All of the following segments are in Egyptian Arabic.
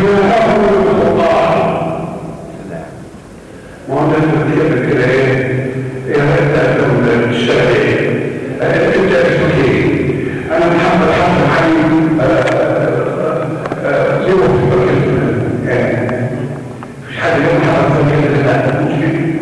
دماءه الخطاه ما هو ده اللي كده ايه يا انت الشافعي انت اسمك ايه انا محمد حسن علي يوم يعني مش حد يوم محمد حسن كده مسلم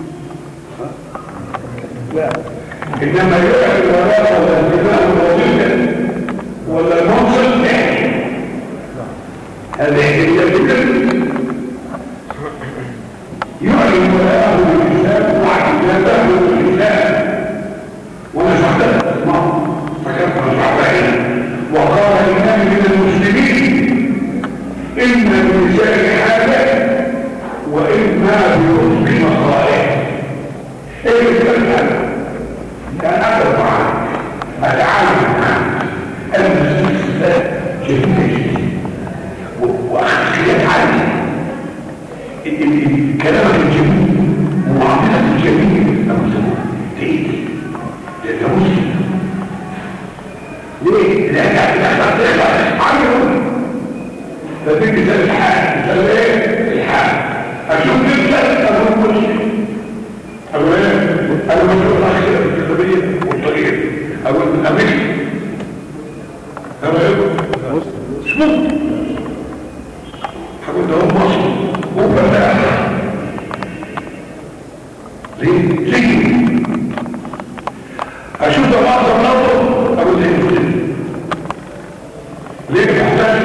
لا انما يعمل الولاء ولا الدماء الوظيفه ولا المنصب تاني هذا هي الفكره يعلن ولاءه بالاسلام وعقيدته بالاسلام ونشرته ما فكرت نشرته وقال إمام من المسلمين إن النساء حاجة وإما بيرزق مصالح إيه الكلام كان أدب معك أتعامل معك المسلمين جميلة وأخذت عني كلامك الجميل ومعاملتك الجميل تقيل انت مسلم ليه؟ لأنك هتحصل تخلص عنه فتيجي زي الحال زي ايه؟ الحال أشوف نفسك أنا مسلم أقول ايه؟ أنا مسلم الأخيرة في الكتابية والطريق أقول أمريكا أنا ايه؟ مش ممكن هقول ده هو مصر هو فتاة ليه؟ ليه؟ اشوف ده معظم نظره اقول ليه مسلم ليه بيحتاج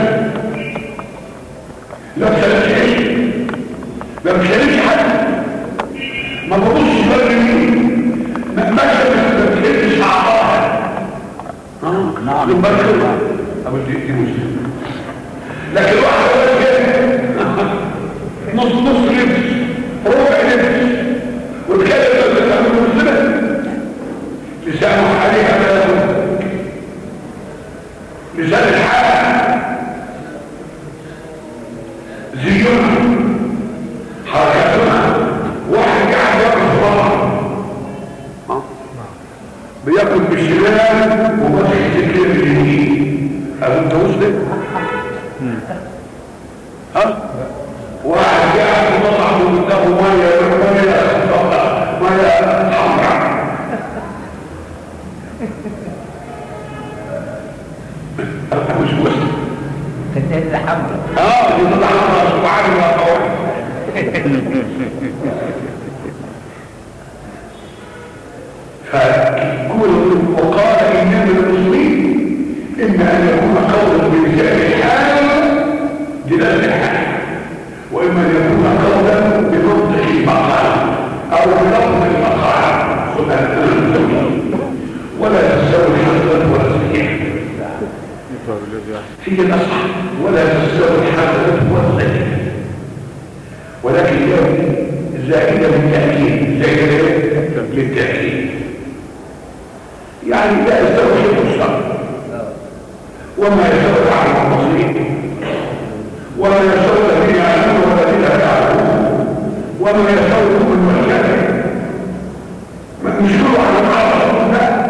لا بسلمش عيش لا بسلمش حد ما ببصش فرق مين ما ماشي ما بسلمش اعضاء نعم يبقى كده اقول دي دي مسلم لكن واحد ولا كده نص نص لبس ربع لبس وتكلم بتعمل مسلمه لسانه عليها بلد لسان الحال زيونها حركتها واحد قاعد ياكل صباح بياكل بالشمال وماسك السكين باليمين هل انت مسلم؟ ها؟ واحد قاعد في مطعم وقدامه ميه ميه ميه حمراء مش مسلم كانت الحمراء اه دي تطلع حمراء سبحان الله طبعا فقول وقال إمام المسلمين إما أن يكون قولا بلسان الحال دلالة الحال وإما أن يكون قولا بنطق المقال أو بلفظ المقال ولا تستوي الحسنة ولا السيئة في الأصح ولا تستوي الحسنة ولا السيئة ولكن اليوم زائدة للتأكيد زائدة للتأكيد يعني لا يستوي شيء الشر وما يستوي على المصير وما يستوي الذين يعلمون والذين لا يعلمون وما يستوي المؤمن والكافر مش كله على بعض لا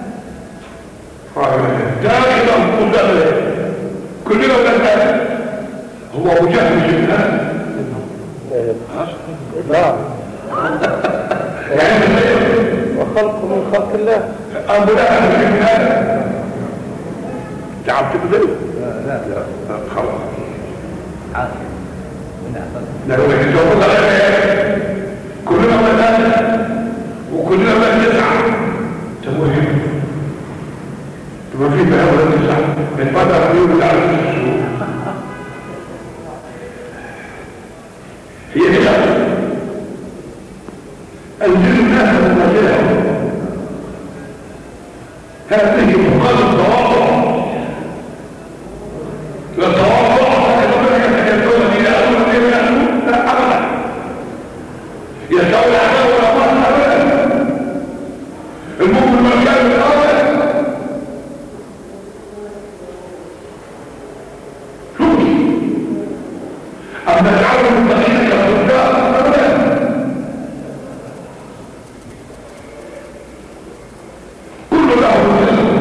ده كده مقدم كلنا ولاد هو ابو جهل مش ابن لا يعني وخلق من خلق الله ابو لهب مش ابن ادم تعب تبذله لا لا خلاص عاصم من لا هو يتجوز على ايه كلنا ولاد وكلنا ولاد تسعه تمام ما في بقى ولا تسعه الفتره دي ولا على الشهور هي كده انزلوا الناس منازلهم هذه تقال التواضع لا التواضع يقول لك انك تقول لي لا اقول لك لا ابدا يستوي العدو والاموال ابدا المؤمن والكافر ابدا شوف اما تعالوا المتقين كالصداق ابدا كل له رزق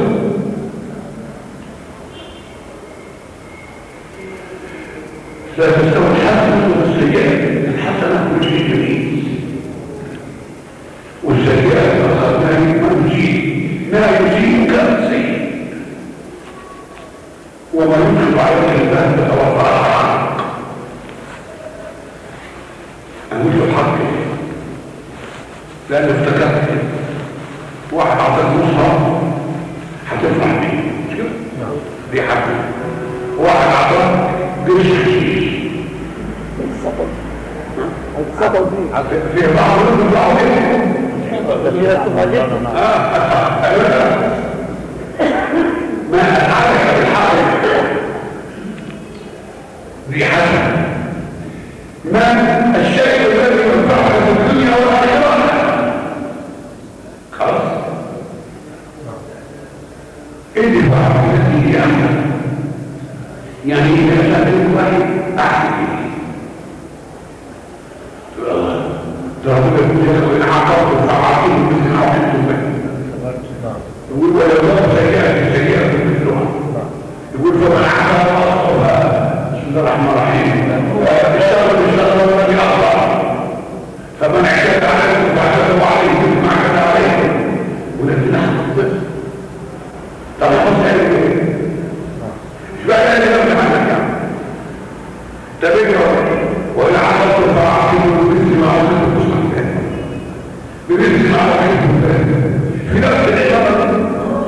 اقول له الحق ايه لانه افتكرت كده. واحد عطاك مصحف هتفرح بيه مش كده دي حاجه واحد عطاك قرش حشيش هتتصدق دي في بعض الناس بعضهم ده فيها تفاجئ ما أفعلك بالحق دي حسنة ما الشيء الذي ينفعك في الدنيا والآخرة خلاص ادفع بالتي هي أحسن يعني إذا كان واحد أحسن ربنا يقول يا اخوان عقبت فعاقبوا مثل عقبتم به يقول ولا الله سيئة سيئة مثلها يقول فمن عمل أصلها بسم الله الرحمن الرحيم اشتغل بالشغل والذي أخطأ فمن اعتدى عليكم فاعتدوا عليه مثل ما اعتدى عليكم ولكن أخطأ طب خذ عليك ايه؟ مش بقى قال لي لم عنك يعني تبقى وإن عقبتم فعاقبوا بمثل ما عقبتم بمثل ما عقبتم في نفس العبارة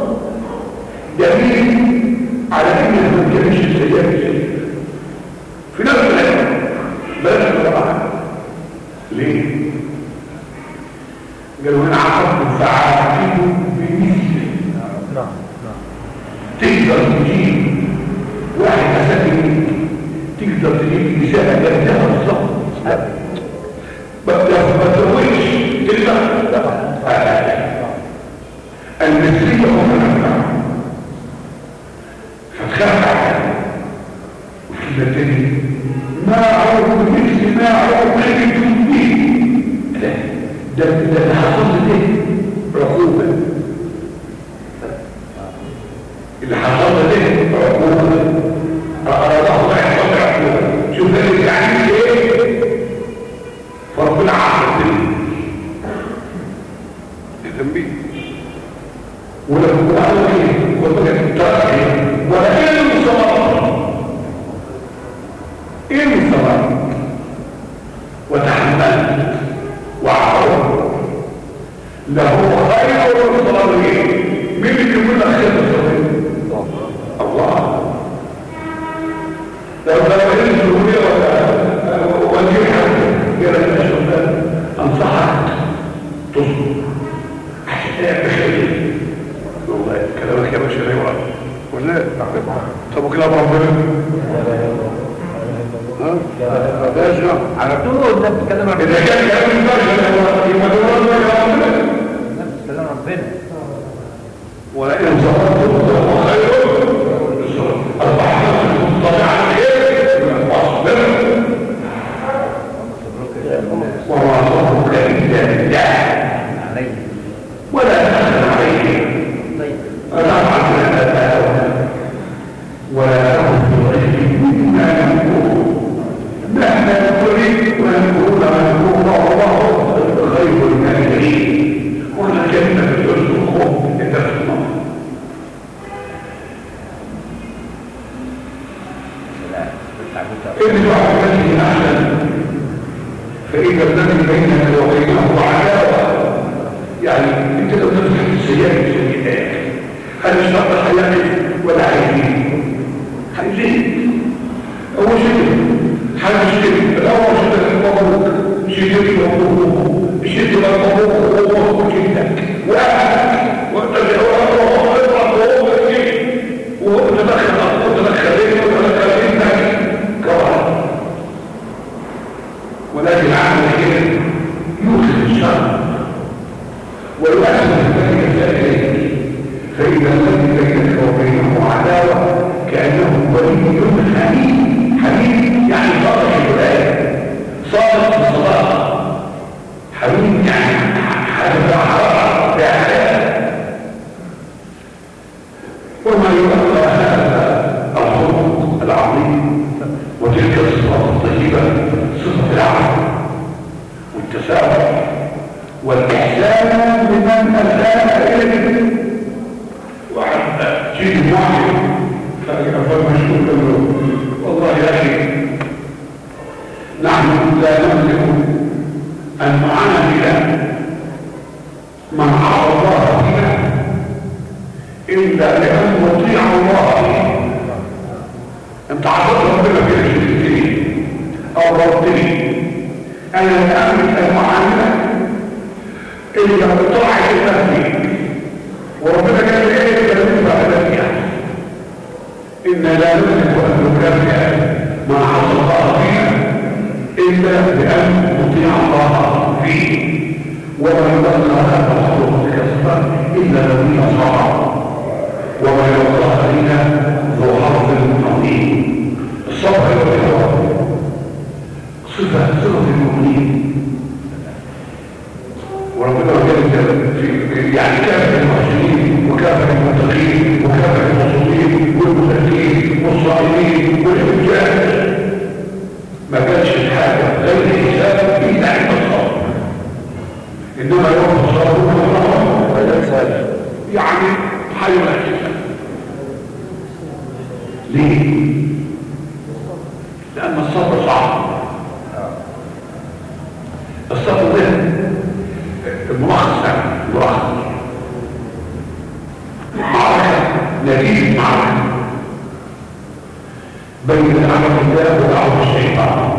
دليل على ان الممكنش السيئة السيئة في نفس العبارة بس طبعا ليه؟ قالوا هنا عقبتم فعاقبوا بمثل نعم نعم تقدر تجيب واحد مساكين تقدر تجيب رسالة جدها بالظبط ما ما ترويش تقدر المثلية هم الأمر فتخاف عليها وفي التاني ما عرفوا مثل ما عرفتم به لا ده ده ده حصل ده عقوبة اللي حصل ده عقوبة أراد الله يحصل عقوبة شوف ده اللي يعني ايه فربنا عاقب التنبيه ولو قالوا ايه وبدأت تركي ولئن صبرت إن صبرت وتحملت وعفوت له خير الصابرين مين اللي يقول لك خير الصابرين الله لو لو إن سهولية ولا وجه حد يرى الناس أنصحك تصبر عشان تعمل خير والله كلامك يا باشا لا يوعد ولا طب وكلام ربنا ها ده شنو على طول الناس بتتكلم عن اذا كان كلام البشر يبقى ده ربنا الناس بتتكلم عن ربنا ولئن صبرتم فهو خير أربعة طبعا خير واصبر وما صبرك إلا بالله عليه ولا تحزن عليه طيب فلا تعمل أباء ولا تكن في مما يقول مهما تريد ويقول ما يقول الله خير الماكرين قلنا كلمة الحزن الخوف انت في النار لا بتاع بتاع ادفع بالتي احسن فاذا الذي بينك وبينه عداوه يعني انت لو تفتح السيئات السيئات هل اشترط حياتك ولا عايزين عايزين اول شيء حاجه شيء الاول شيء مبروك شيء مبروك شيء مبروك ومبروك جدك واهلك وانت اللي هو هو اضرب وهو وتدخل وتدخل ليه وتدخل ابنك كوارث ولكن عمل كده يوصل الشر ويؤثر ذلك إليك فإذا الذي بينك وبينه عداوة كأنه ولي حميد حميد يعني صادق الولاية صادق في الصداقة حميد يعني حاجة حرارة بأحلام وما يؤثر هذا الخلق العظيم وتلك الصفات الطيبة صفة العفو والتسامح والإحسان لمن أساء إليه واحد شيء واحد فأفضل مشكور له والله يا أخي نحن لا نملك الله فيه انت عصيت ربنا في شركتني او ربطني انا الامن المعامله اللي بتطلع فيك وربنا قال لي ايه كلمه بعد فيها ان لا نملك ان نكافئ ما عصى الله فينا الا بان نطيع الله فيه وما يبقى هذا الخلق كسبا الا الذين صبروا وما يوقع علينا ذو حظ عظيم الصبر والحوار صفة صفة المؤمنين وربنا قال في يعني كافة المحسنين وكافة المتقين وكافة المصلين والمتقين والصائمين والحجاج ما كانش الحاجة غير الحساب إلا عند الصبر إنما يوم الصبر يعني حي الحساب ليه؟ لأن الصبر صعب الصبر ده الملخص ده الملخص معركة نتيجة معركة بين دعوة الله ودعوة الشيطان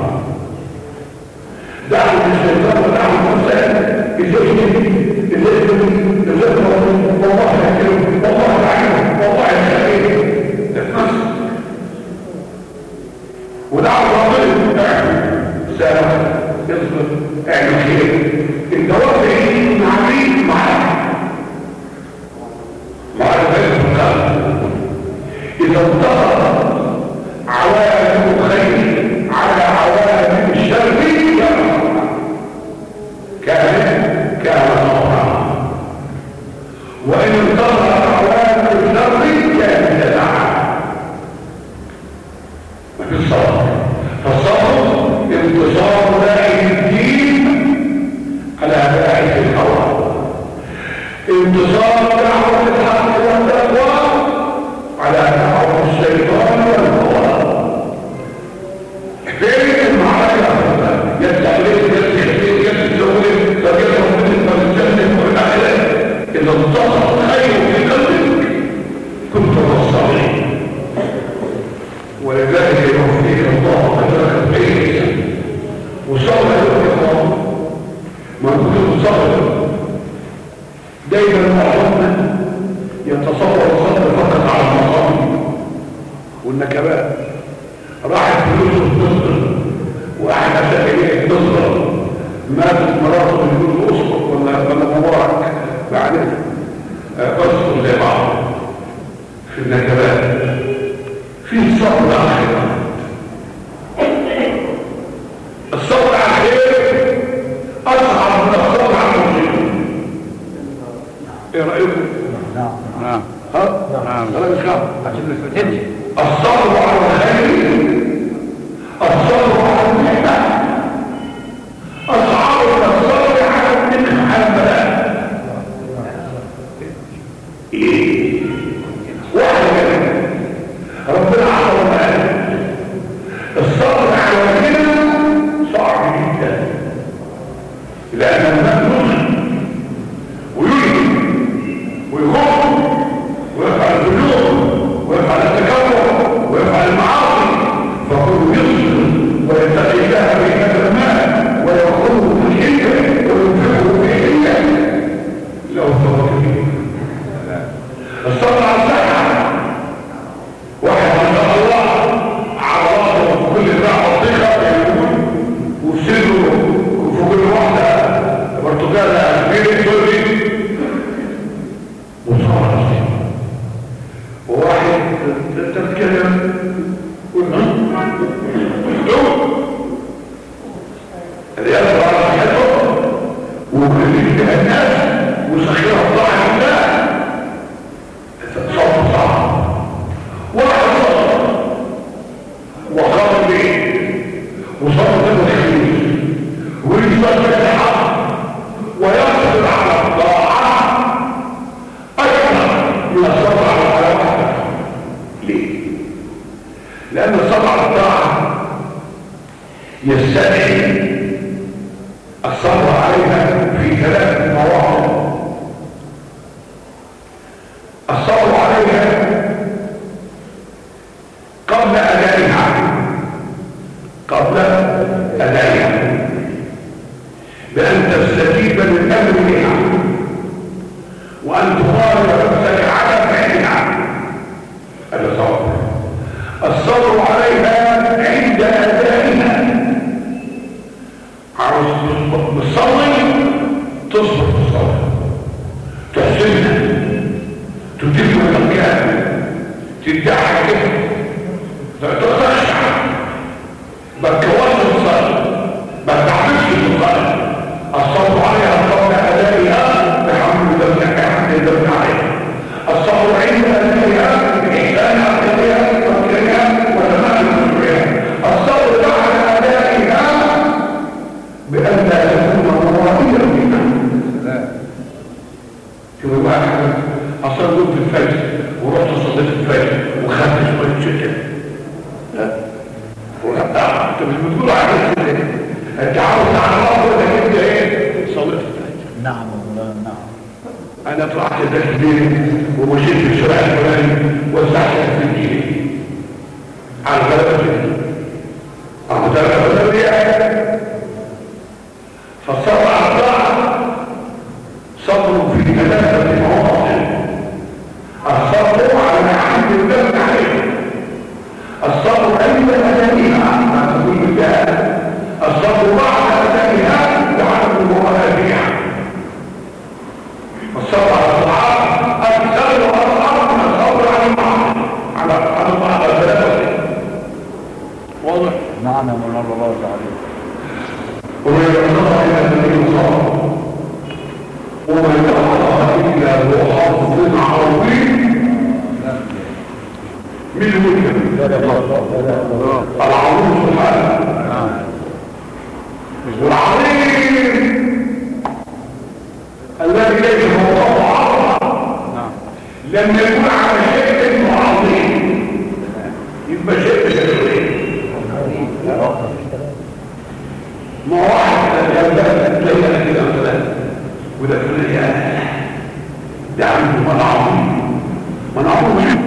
دعوة الشيطان ودعوة الإنسان ازاي ازاي ازاي والله يحكيهم والله يعينهم والله يخليهم تتنصر ودعوة ربنا اعمل سلام اصبر اعمل خير الدواب بعيد مع مين معاك مع الخير اذا انتصر عوامل الخير على عوامل الشر كان كان صبرا وان انتصر عوامل الشر كان جزعا وفي الصبر فالصبر انتصار داعي الدين على داعي الهوى انتصار دعوة الحق والتقوى على دعوة الشيطان والهوى فين المعركة يستحلف يستحلف يستحلف فيضرب من المجنة والأخلاق إذا انتصر الخير في قلبك كنت الصالحين ولذلك يوفيك الله أجرك الخير وصبر الله ما كنت صبر دايما معظمنا يتصور الصبر فقط على المصائب والنكبات راحت فلوسه تصبر واحنا شاكرين تصبر ماتت مراته يقول اصبر ولا ولا مبارك بعدين اصبر زي بعض في النكبات في صبر اخره الصبر على الخير اصعب من الصبر على المصيبه ايه رايكم نعم نعم ها نعم. انا مش خاف عشان مش بتنجي الصبر على الخير الصبر على النعمة أصعب من الصبر على النعمة على البلاء إيه واحد كده ربنا عطى قال الصبر على الغنى صعب جدا لأن الناس ويجري ويخوف ويفعل الذنوب ويفعل التكبر ويفعل المعاصي فكل يصبر ويتقي الله بين المال ويأخذه في الحكمة وينفقه في حكمة لو صبر فيه الصبر على الصحة واحد ما شاء الله عضلاته في كل ساعة بطيخة يقول وسنه في كل واحدة برتقالة كبيرة تقول وصار وواحد تتكلم الرياضة على صحته وكل فيها الناس وسخيرة الله لله صوت صعب واحد صوت وقام به وصوت الخير ويصدق الحق ويصبر على الطاعة أكثر من الصبر على الحيوان ليه؟ لأن الصبر على الطاعة يستدعي الصبر عليها في ثلاث مواقف الصبر عليها بأن تستجيب لأمرها وأن تغالب نفسك على فعلها هذا صبر الصبر عليها عند أدائها عاوز تصلي تصبر في الصلاة تحسنها تدرك المكان تدعي كده تخشع ما تكونش الصلاة ما تعملش الصلاة الصبر عليها قبل أدائها بحمد الله بحمد الله عليها الصبر عند أدائها بإحسان عقلها وفكرها وتمام مشروعها الصبر بعد أدائها بأن لا تكون مرائيا منها شوف واحد أصلا في الفجر ورحت صليت الفجر وخدت شوية شتاء لا ولا انت مش بتقول على كده انت عاوز على الله ولا انت ايه صليت الفجر نعم مولانا نعم انا طلعت التكبير ومشيت في الشارع الفلاني وسعت في الدين على الغلبة اهو ده الغلبة فالصبر على الطاعة صبر في ثلاثة مواضع الصبر على حمد الله عليه الصبر عند أدائها ما تقول بالله الصبر بعد أدائها لعدم مرادها الصبر على الطاعات أكثر وأصعب من الصبر على المعصية على على بعض الثلاثة واضح نعم يا مولانا الله تعالى ويرضى إلى الذي صار وما يرضى إلا ذو حظ عظيم من الملك لا لا لا لا العظيم سبحانه والعظيم الذي ليس هو عظمه لم يكن على شيء اسمه عظيم يبقى شيء تشريعي ما واحد يبدأ تلاقي كده مثلا وده كده يا ده عنده من عظيم من عظيم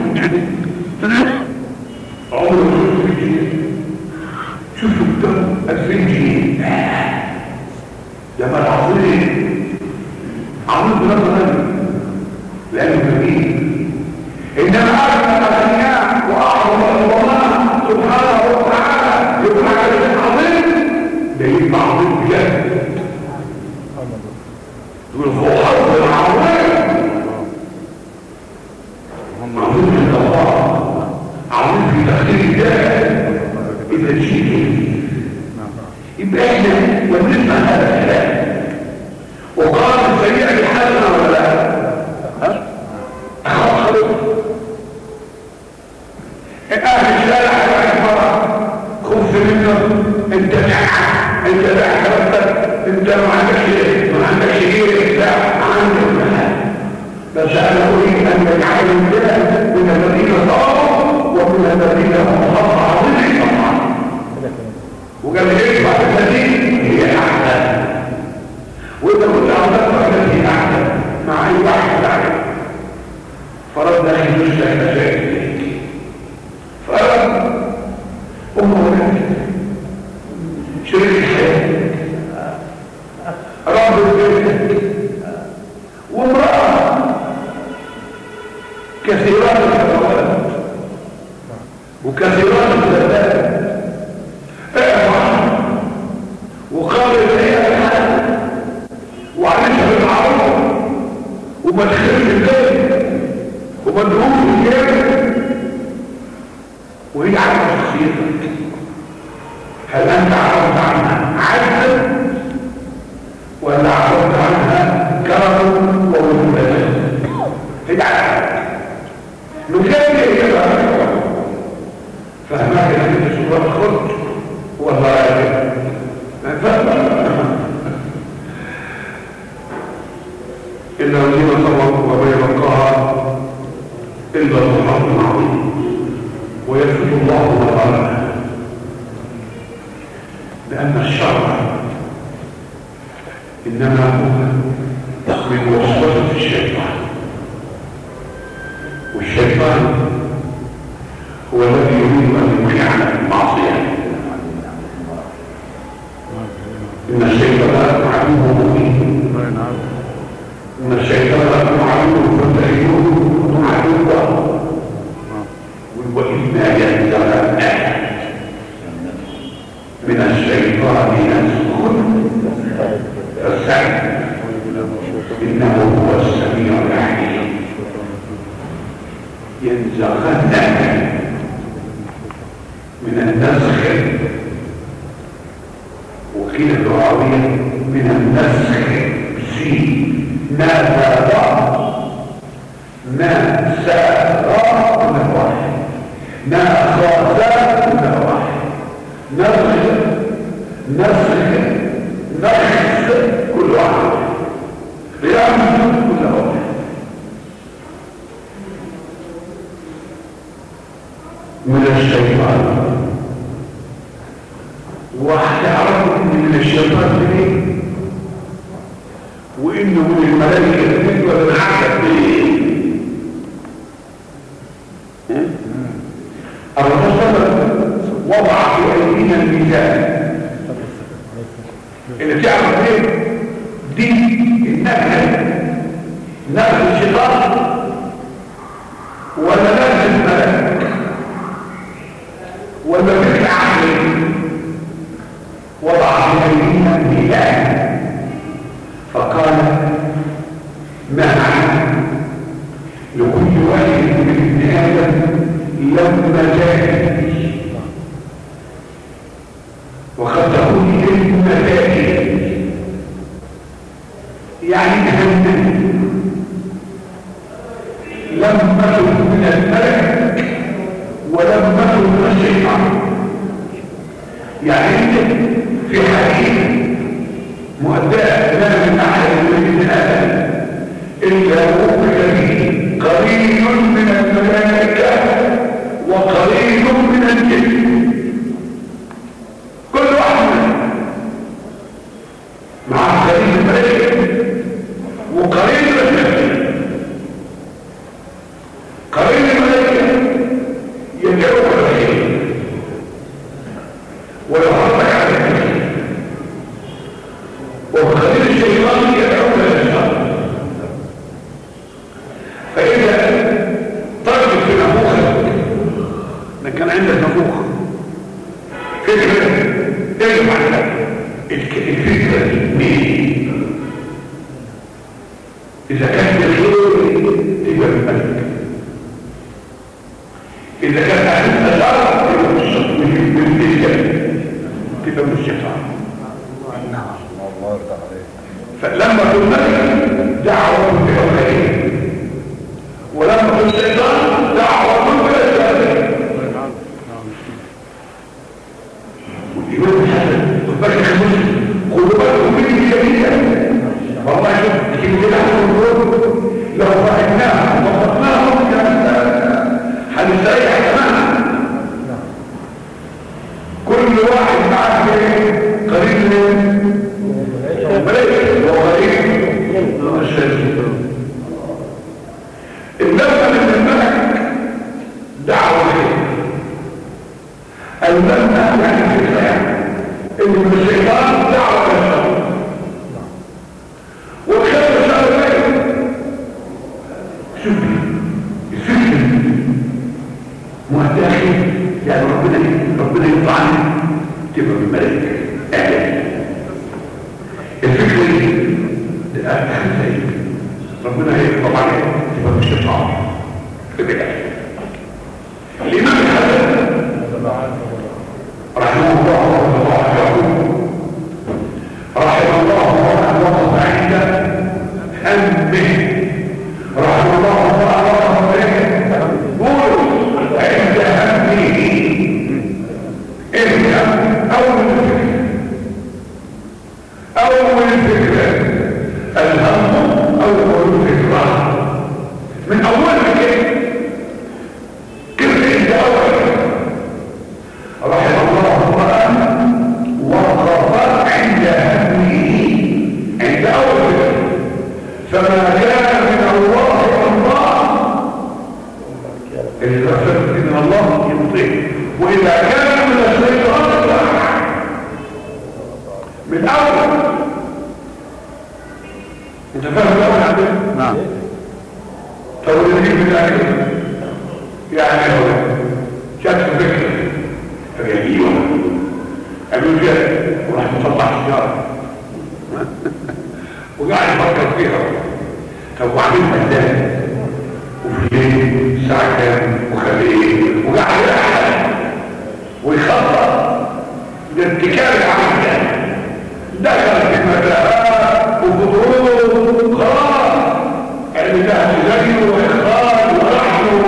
عمره ما شفت كده شوفوا ده 2000 جنيه ده مال عظيم عظيم بنظر لانه جميل انما اغنى الاغنياء واعظم العظماء سبحانه وتعالى يقول على شيء عظيم ده يبقى عظيم بجد يقول هو حظ العظيم عظيم عند الله عظيم في تقدير الله اذا جئت يبقى احنا ونسمع هذا الكلام وقال السريع لحالنا ولا لا ها اخاف خلق اهل الشارع واحد مرة خف منه انت نعم انت لا حرمتك انت ما عندكش ما عندكش ايه لا عندك بس انا اريد ان يجعل الله من الذين صاروا ومن الذين هم خط عظيم الله وقال لي بعد الذين هي احسن واذا كنت عملت التي احسن مع اي واحد عليه فرد اخي يشتك مشاكل فرد امه ولد شريك الحياه رب البيت وامراه كثيرات الخطوات وكثيرات الزلات اعفى وقابل هي الحال وعليها بالمعروف وما تخلش الليل وما تدوم الجامع وهي عارفه شخصيتك هل انت عرفت عنها عزا ولا عرفت عنها كرم وولوده هي عارفه نجامل هي فهمك ان انت شو خرج والله يا ما فهم إن الذين صبروا وما يلقاها إلا ذو حظ عظيم ويكفي الله ما قال لأن الشرع إنما هو من وسوسة الشيطان والشيطان هو الذي يريد أن يوقعنا في المعصية إن الشيطان عدو ان الشيطان لكم عدو فاتخذوه عدوا وإما ينزغنك من الشيطان نزغ فاستعذ إنه هو السميع العليم ينزغنك من النزغ وقيل اللغوية من النزغ بسين نزغ نزغ من واحد نأخذ من واحد نزغ نزغ نخس كل واحد يعمل كل واحد من الشيطان وهتعرفوا ان من الشيطان منين وانه من الملائكه منين ولا العجب منين الرسول وضع في ايدينا الميزان اللي تعرف ايه دي النهل نهل الشيطان ولا نهل الملائكه ولا مثل عقل وضع في ايدينا الميزان فقال ما معنى لكل واحد من ابن ادم لما جاء وقد تكون المتاكد يعني جهنم لم تكن من الملك ولم تكن من الشيطان يعني انت في حديث مؤداه لا من احد من ابن ادم الا وقع به قليل من الملائكه وقليل من الجن كل واحد منهم مع قليل الملائكه وقليل من الجن قليل الملائكه يدعوك الخير ويحرك على الخير وقليل الشيطان يدعوك للشر فإذا ترجل في نفوخك إن كان عندك نفوخ فكرة تجمع لك الفكرة مين إذا كانت الخير تبقى بالملك إذا كانت عندك الأرض تبقى بالشيطان تبقى بالشيطان الله يرضى عليك فلما تنملك دعوة إلى الخير ولما الشيطان دعوة إلى الشر والإمام الحسن وبشر مسلم خذوا بالكم مني جميعا والله شوف كيف كده هنقول لو رأيناهم وضبطناهم هنستريح تماما كل واحد معاه قريب من الملائكة وقريب من الشيطان النفع من الملك دعوة خير المنع يعني فكرة يعني ان من الشيطان دعوة للشر والخير شر خير شوف الفكر مهداخل يعني ربنا ربنا يطعني تبقى بالملائكة اعلان الفكرة دي ده أهل ربنا هيقضى عليك تبقى مش الشيطان ببدع الإمام الحسن رحمه الله ورحمه الله يقول رحمه الله ورحمه الله عند همه رحمه الله ورحمه الله قول عند همه ارجع أول الفكرة أول الفكرة الهم أول الفكرة من أولها كده كيف عند أول رحم الله امرأة وقف عند همه عند أول فكرة فما كان من الله الله إذا فكرت من الله يمضي وإذا كان من الشيطان الله من أول انت فاهم الأول عندنا؟ نعم طب اللي يجيب بتاعك يعني هو جات فكرة فجميلة قالوا جات وراح مطلع سيارة وقاعد يفكر فيها طب وبعدين بدان وفي ليل الساعة كام وخلي ايه وقاعد يلعب ويخطط لارتكاب العمل ده دخل في متاهات وفضول خلاص علم ده زيه واخراج ورحمه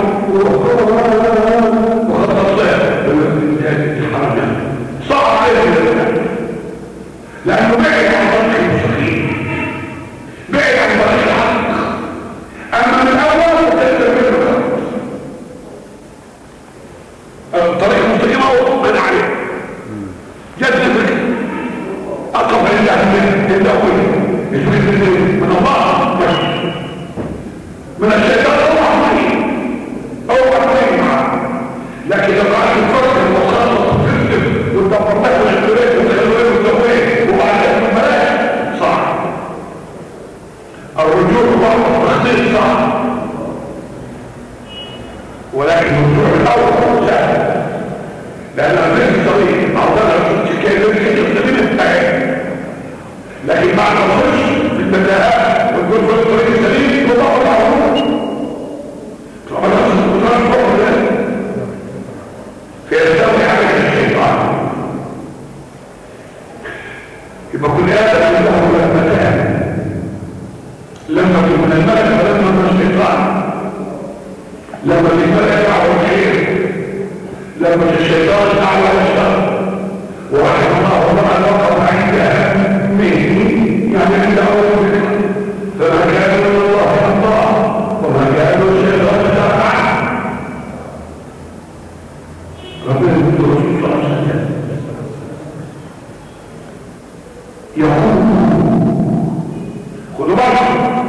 وخطط له صعب عليه لانه بعد عن طريق المستقيم بعد عن طريق الحق اما من الاول تستمر الطريق المستقيم هو من عليه جد الفكر اقف عند من الاول الفكر من الله من الشيطان الله عليه او عليه معه لكن لما قعدت تفكر وخلص وتكتب وتدبرتك واشتريت وخلوين وسويت وبعدين بلاش صح الرجوع بعض التخطيط صح ولكن الرجوع الاول سهل لان الرزق طريق عرضنا كي يرجع يستخدم التعب لكن بعد ما نخش في المتاهات ونقول في الطريق السليم نضغط على طول طبعا نفس القدرات فوق ده فيستوي على الشيطان يبقى كل هذا له مكان لما تكون الملك فلما من الشيطان لما الملك دعوه الخير لما الشيطان دعوه الشر ورحم الله الله وقف عند منه يعني عند اول فما كان من الله الله وما كان من الشيطان تبعه ربنا يقول الرسول صلى الله عليه وسلم يقول خذوا بالكم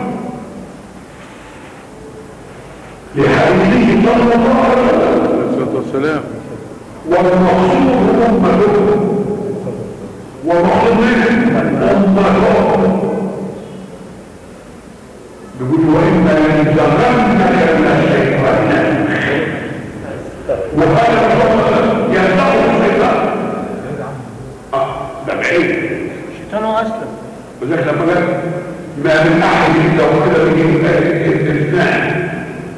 لحديثه صلى الله عليه وسلم الصلاة والسلام والمقصود أمته ومقصود أمته بيقول وإما ينزغنك من الشيطان وقال الله ينزغ الشيطان اه ده بعيد الشيطان هو اسلم وذلك لما قال ما من احد الا وكذا به الاثنان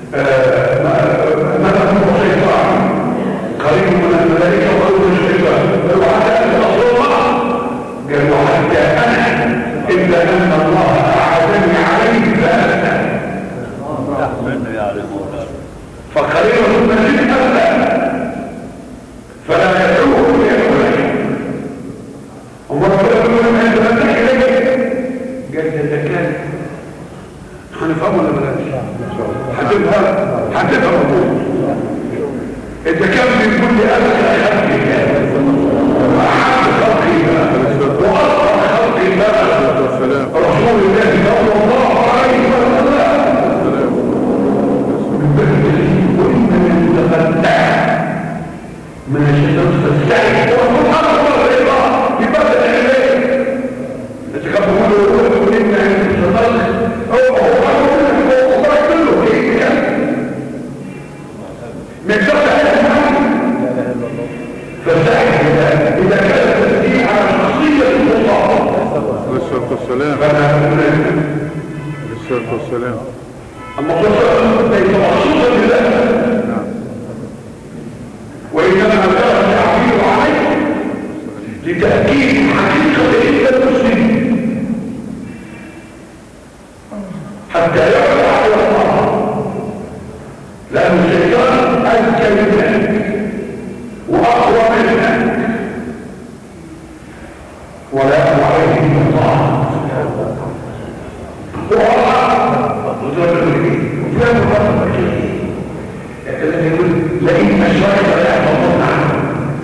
ما هو شيطان قريب من الملائكه وقريب من الشيطان قالوا حتى انت اصل الله قالوا حتى انا الا ان الله اعادني عليه فاسال فقريب من الملائكه ابدا فلا يدعوه ليدعو هم ربنا بيقول ان انت فتح اليك قال ده كان هنفهمه ولا بلاش هتفهم هتفهم انت كان بيقول لي انا خلق الله واحب خلق الله واصغر خلق الله والسلام رسول الله صلى الله عليه وسلم من بلده وإن من تفتح من الشيطان تستحي وسبحان الله الرضا يبدل عليه انت كان بيقول له يقول ان الشيطان هو هو هو هو كله ايه كده من شرط فاستحي اذا اذا كان التسليم على شخصيه الله الصلاة والسلام فانا الصلاة والسلام المفروض ليس مخصوصا بالله نعم وإنما كان التعبير عليه لتأكيد حقيقة إلا المسلم حتى يعلى على الله لأن الشيطان أذكى منك وأقوى منك ولا يقوى عليه إلا الله الذي يقول لئن أشركت لا يحفظن عنه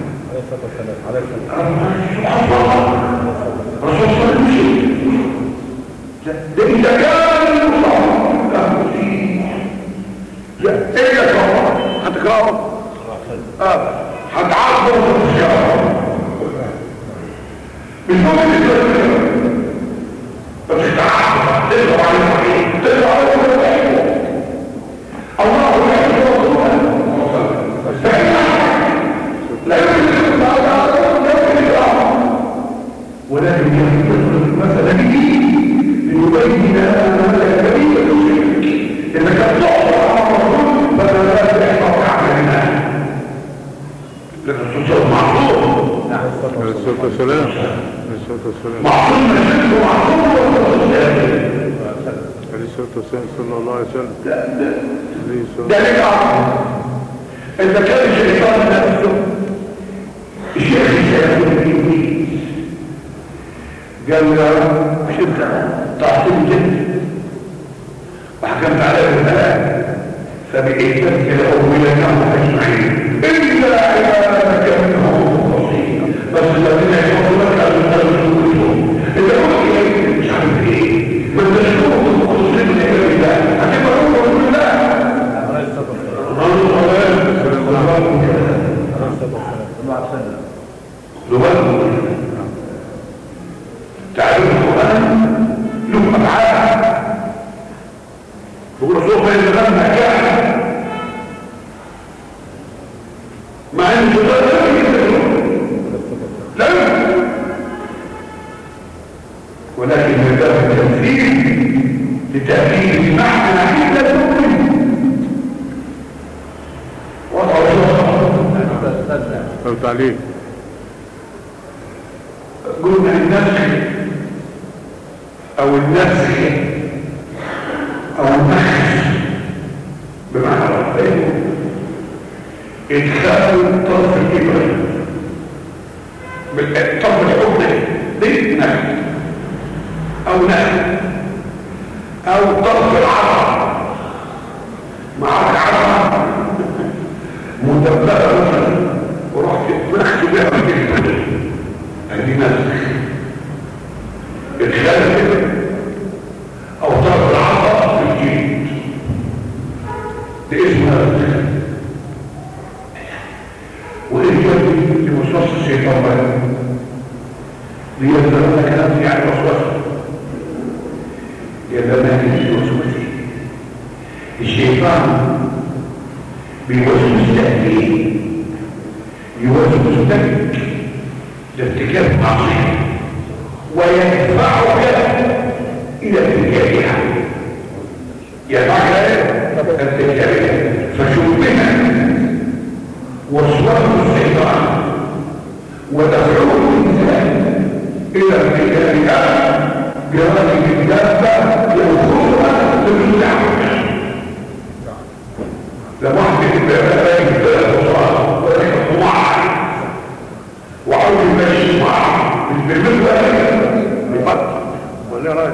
سبحان الله رسول الله عليه وسلم ده إذا كان المصاب لا مسيح لا إلا كفر هتكرهه اه هتعاقبه وتتكرهه مش ممكن تتكرهه بس تعاقبه يشرب على الصحيح تطلع على كل يحبه الله يحب رسوله لا يمكن ولكن يذكر المسألة دي ليبين أن هذا كبير الشرك إنك تعطى على الرسول فلا لا تحفظ عملنا لأن الرسول معصوم عليه الصلاة والسلام عليه الصلاة والسلام معصوم من الشرك ومعصوم والرسول عليه الصلاة والسلام صلى الله عليه وسلم لا لا عليه الصلاة ده لك عصر إذا كان الشيطان نفسه الشيخ الشيطان الإبليس قال له يا رب مش انت تعطيني جد وحكمت عليه بالهلاك فبإذنك لأولينهم أجمعين إلا عبادك منهم المخلصين بس الذين يحبونك على المخلصين إذا كنت إيه مش عارف إيه ما تشكرهم المخلصين من عباد الله هتبقى هم رسول الله تعرف القرآن له أفعال يقول سوف يتغنى كان مع ان الشيطان لا يمكن ولكن هذا التمثيل لتأكيد معنى عدة مؤمن وضع أو تعليق قلنا النسخ او النسخ او النخس بمعنى ربنا ادخال طرف الابره بالطرف الحكم دي نخس او نخس او طرف العصا معك عصا مدبره مثلا ورحت نخس بها كده ادي نسخ ادخال كده او طرف العصا في الجيد ده اسمها نسخ وايه يجب لوسوس الشيطان بقى ليبدأ لك نفسي عن وسوسه يبقى ما هي وسوسه الشيطان بيوسوس تأثير يوسوس لك لارتكاب معصية ويدفعك إلى ارتكابها يدفعك ارتكابها فشبه وصوره الشيطان ودفعه الإنسان إلى ارتكابها برأي الدابة يأخذها للمتعب لما واحد يبقى باين ثلاثة ولكن طمع وعاوز يمشي معاه مش بالنسبه لفتره ولا رايك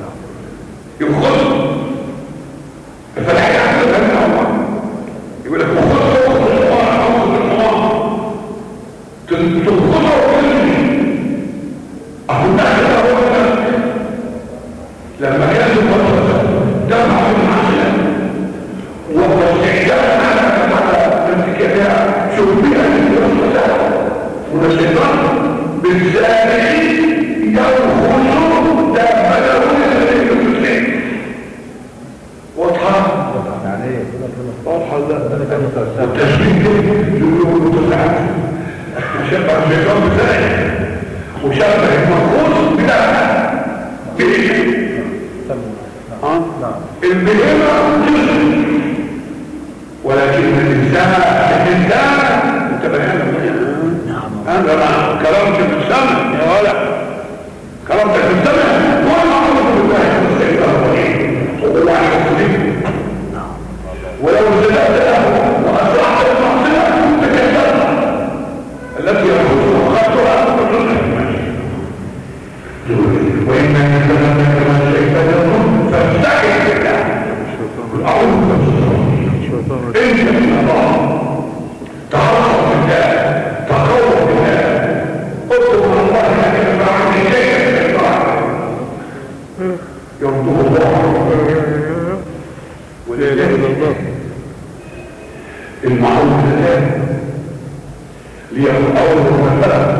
يخص فالحقيقه عندنا هنا الله يقول لك خذ خذ الحمار او خذ الحمار تنخذه وتلغي اهو الناس ده هو الناس لما كان الفتره دفع المعصيه وهو استعداد على على ارتكابها شوف بها الوسوسه والشيطان بالسابق ينخذ دابته الذي يمسك واضحه واضحه ده والتشبيه يقولوا متسعات شبه الشيطان بتاعي وشبه المنخوذ بتاعها بايه اه البهيمه جزء ولكن الانسان الانسان انت بيان انا ما كرمت في السماء يا ولد كرمت في السماء ولا اعوذ بالله من الشيطان الرجيم هو واحد ولو زلت له واصلحت المعصيه تكلمت التي يخصها خطها وإن يتمنى كما الشيطان فاستعذ بالله أعوذ بالله إن الله تعرف بالله تقوى بالله اطلب من الله ان يدفع عني شيئا من الشيطان يرضه الله لا إله إلا الله المعروف بالله ليكون أول ما خلق